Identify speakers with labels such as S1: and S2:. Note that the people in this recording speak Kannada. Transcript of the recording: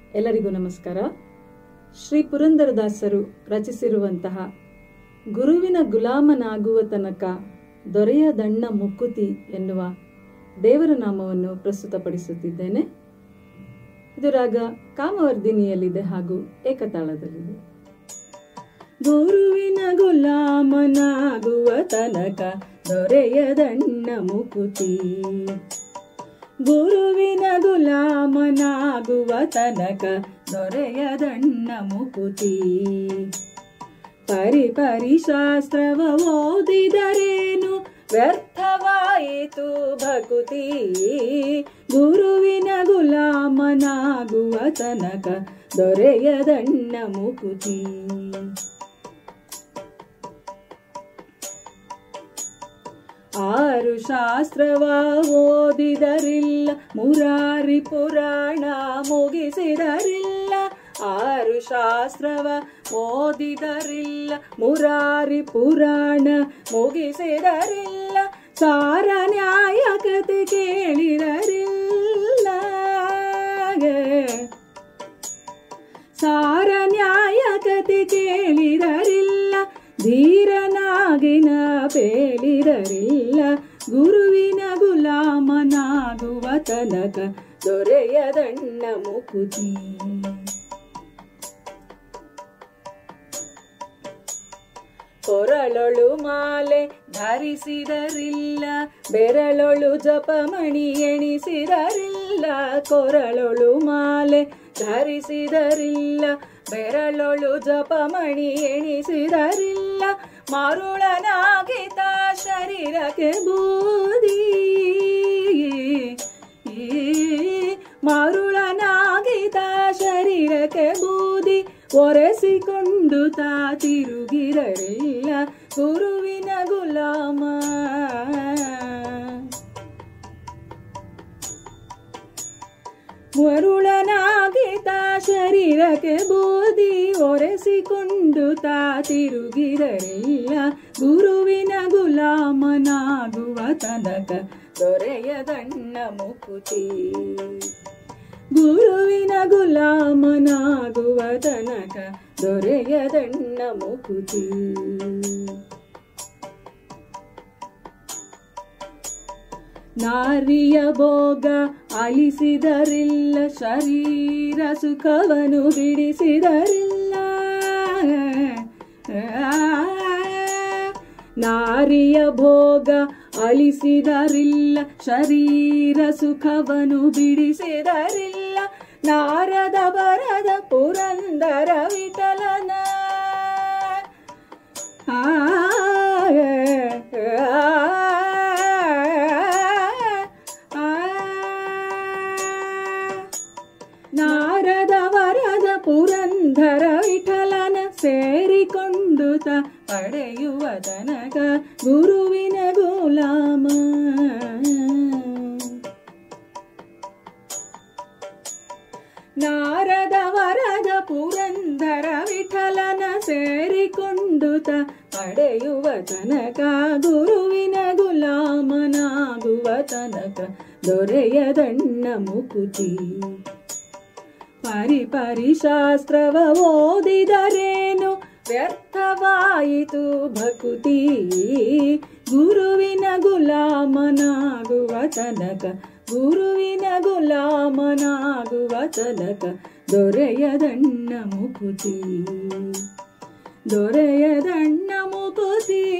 S1: ಎಲ್ಲರಿಗೂ ನಮಸ್ಕಾರ ಶ್ರೀ ಪುರಂದರದಾಸರು ರಚಿಸಿರುವಂತಹ ಗುರುವಿನ ಗುಲಾಮನಾಗುವ ತನಕ ದೊರೆಯದಣ್ಣ ಮುಕ್ಕುತಿ ಎನ್ನುವ ದೇವರ ನಾಮವನ್ನು ಪ್ರಸ್ತುತಪಡಿಸುತ್ತಿದ್ದೇನೆ ಇದು ರಾಗ ಕಾಮವರ್ಧಿನಿಯಲ್ಲಿದೆ ಹಾಗೂ ಏಕತಾಳದಲ್ಲಿದೆ ಗುರುವಿನ ಗುಲಾಮನಾಗುವ ತನಕ ದೊರೆಯದಣ್ಣ ಮುಕುತಿ ಗುರುವಿನ ಗುಲಾಮನಾಗುವ ತನಕ ದೊರೆಯದಣ್ಣ ಮುಕುತಿ ಪರಿ ಪರಿ ಶಾಸ್ತ್ರವ ಓದಿದರೇನು ವ್ಯರ್ಥವಾಯಿತು ಭಕುತಿ ಗುರುವಿನ ಗುಲಾಮನಾಗುವ ತನಕ ದೊರೆಯದಣ್ಣ ಮುಕುತಿ ಆರು ಶಾಸ್ತ್ರವ ಓದಿದರಿಲ್ಲ ಮುರಾರಿ ಪುರಾಣ ಮುಗಿಸಿದರಿಲ್ಲ ಆರು ಶಾಸ್ತ್ರವ ಓದಿದರಿಲ್ಲ ಮುರಾರಿ ಪುರಾಣ ಮುಗಿಸಿದರಿಲ್ಲ ಸಾರ ನ್ಯಾಯ ಕತೆ ಕೇಳಿದರಿಲ್ಲ ಸಾರ ನ್ಯಾಯ ಕತೆ ಕೇಳಿದರಿಲ್ಲ ಧೀರನಾಗಿನ ಪೇಳಿದರಿಲ್ಲ ಗುರುವಿನ ಗುಲಾಮನಾಗುವ ತನಕ ದೊರೆಯದಣ್ಣ ಮುಕುತಿ ಕೊರಳೊಳು ಮಾಲೆ ಧರಿಸಿದರಿಲ್ಲ ಬೆರಳೊಳು ಜಪಮಣಿ ಎಣಿಸಿದರಿಲ್ಲ ಕೊರಳೊಳು ಮಾಲೆ ಧರಿಸಿದರಿಲ್ಲ ಬೆರಳೊಳು ಜಪಮಣಿ ಎಣಿಸಿದರಿಲ್ಲ ಮರುಳನಾಗಿತ ಶರೀರಕ್ಕೆ ಬೂದಿ ಮರುಳನಾಗಿತ ಶರೀರಕ್ಕೆ ಬೂದಿ ಒರೆಸಿಕೊಂಡು ತಾ ತಿರುಗಿರಲಿಲ್ಲ ಗುರುವಿನ ಗುಲಾಮ ಮರುಳನಾಗಿತ ಶರೀರಕ್ಕೆ ಬೋಧಿ ಒರೆಸಿಕೊಂಡು ತಾ ತಿರುಗಿರಲಿಲ್ಲ ಗುರುವಿನ ಗುಲಾಮನಾಗುವ ತನಕ ದೊರೆಯದಣ್ಣ ಮುಕುತಿ ಗುರುವಿನ ಗುಲಾಮನಾಗುವ ತನಕ ದೊರೆಯದಣ್ಣ ಮುಕುತಿ ನಾರಿಯ ಭೋಗ ಅಲಿಸಿದರಿಲ್ಲ ಶರೀರ ಸುಖವನು ಬಿಡಿಸಿದರಿಲ್ಲ ನಾರಿಯ ಭೋಗ ಅಲಿಸಿದರಿಲ್ಲ ಶರೀರ ಸುಖವನು ಬಿಡಿಸಿದರಿಲ್ಲ ನಾರದ ಬರದ ಪುರಂದರ ವಿಠಲನ ಆ ನಾರದ ವರದ ಪುರಂದರ ವಿಠಲನ ಸೇರಿಕೊಂಡು ತ ಪಡೆಯುವ ತನಕ ಗುರುವಿನ ಗುಲಾಮ ನಾರದ ವರದ ಪುರಂದರ ವಿಠಲನ ಸೇರಿಕೊಂಡು ತ ಪಡೆಯುವ ತನಕ ಗುರುವಿನ ಗುಲಾಮನಾಗುವ ತನಕ ದೊರೆಯದಣ್ಣ ಮುಕುತಿ ಪರಿ ಪರಿ ಶಾಸ್ತ್ರವ ಓದಿದರೇನು ವ್ಯರ್ಥವಾಯಿತು ಭಕುತಿ ಗುರುವಿನ ಗುಲಾಮನಾಗುವ ತನಕ ಗುರುವಿನ ಗುಲಾಮನಾಗುವ ತನಕ ದೊರೆಯದಣ್ಣ ಮುಕುತಿ ದೊರೆಯದಣ್ಣ ಮುಕುತಿ